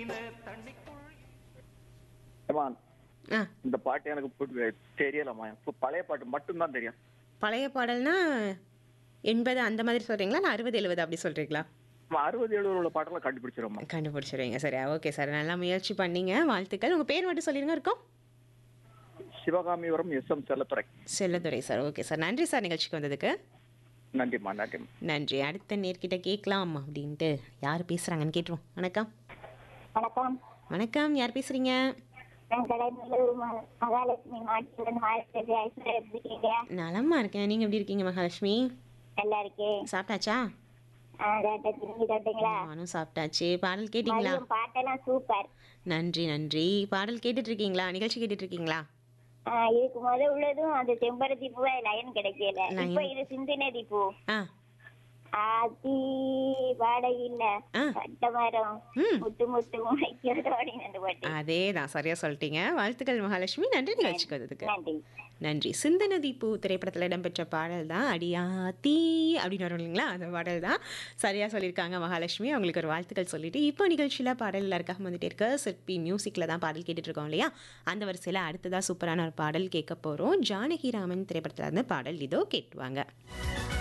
ஏம்மா, ஆ இந்த பாட்டு எனக்கு புடி- தெரியலம்மா இப்ப பழைய பாட்டு மட்டும்தான் தெரியும் பழைய பாடல்னா எண்பது அந்த மாதிரி சொல்கிறீங்களா இல்லை அறுபது எழுபது அப்படி சொல்கிறீங்களா நம்ம அறுபது எழுபது உள்ள பாட்டெல்லாம் கண்டுபிடிச்சிருவோம்மா கண்டுபிடிச்சிருவீங்க சரியா ஓகே சார் நல்லா முயற்சி பண்ணீங்க வாழ்த்துக்கள் உங்கள் பேர் மட்டும் சொல்லிருங்க இருக்கோம் Sivakamipuram S M Chellathurai Chelladurai sir okay sir நன்றி சார் நிகழ்ச்சிக்கு வந்ததுக்கு நன்றிம்மா நன்றிம்மா நன்றி அடுத்த நேர்கிட்ட கேட்கலாம் அப்படின்ட்டு யார் பேசுகிறாங்கன்னு கேட்டுருவோம் வணக்கம் வணக்கம் வணக்கம் யார் பேசுகிறீங்க நான் கடைநல்லூர் ம- மகாலட்சுமி மாட்டிலிருந்து மாற்றி ஐஸ்வர்யா எப்படி இருக்கீங்க நலமா இருக்கேன் நீங்கள் எப்படி இருக்கீங்க மகாலட்சுமி நல்லா இருக்கே சாப்பிட்டாச்சா கேட்ட திரும்பி தொட்டீங்களா நானும் சாப்பிட்டாச்சு பாடல் கேட்டிங்களா மதியம் பாட்டெல்லாம் சூப்பர் நன்றி நன்றி பாடல் கேட்டுட்டு இருக்கீங்களா நிகழ்ச்சி கேட்டுட்டு இருக்கீங்களா ஆஹ் இதுக்கு முத உள்ளதும் அது செம்பருத்தி பூவா லைன் கிடைக்கல Line. இப்ப இது சிந்தினதி பூ ஆ ஆத்தி வாடகையில்ல ஆ. கட்ட மரம் ம் முத்து முத்து முளைக்கிறதோடி அந்த பாட்டு அதே தான் சரியா சொல்லிட்டீங்க வாழ்த்துக்கள் மகாலட்சுமி நன்றி நிகழ்ச்சிக்கு வந்ததுக்கு நன்றி நன்றி சிந்தனதி பூ திரைப்படத்தில் இடம்பெற்ற பாடல் தான் அடியாத்தி அப்படின்னு வரும் இல்லைங்களா அந்த பாடல் தான் சரியாக சொல்லியிருக்காங்க மகாலட்சுமி அவங்களுக்கு ஒரு வாழ்த்துக்கள் சொல்லிட்டு இப்போ நிகழ்ச்சியில் பாடல் எல்லாருக்காக வந்துட்டே இருக்க சிற்பி மியூசிக்கில் தான் பாடல் கேட்டுட்டு இருக்கோம் இல்லையா அந்த வரிசையில் அடுத்ததாக சூப்பரான ஒரு பாடல் கேட்க போகிறோம் ஜானகி ராமன் திரைப்படத்தில் இருந்து பாடல் இதோ கேட்டுவாங்க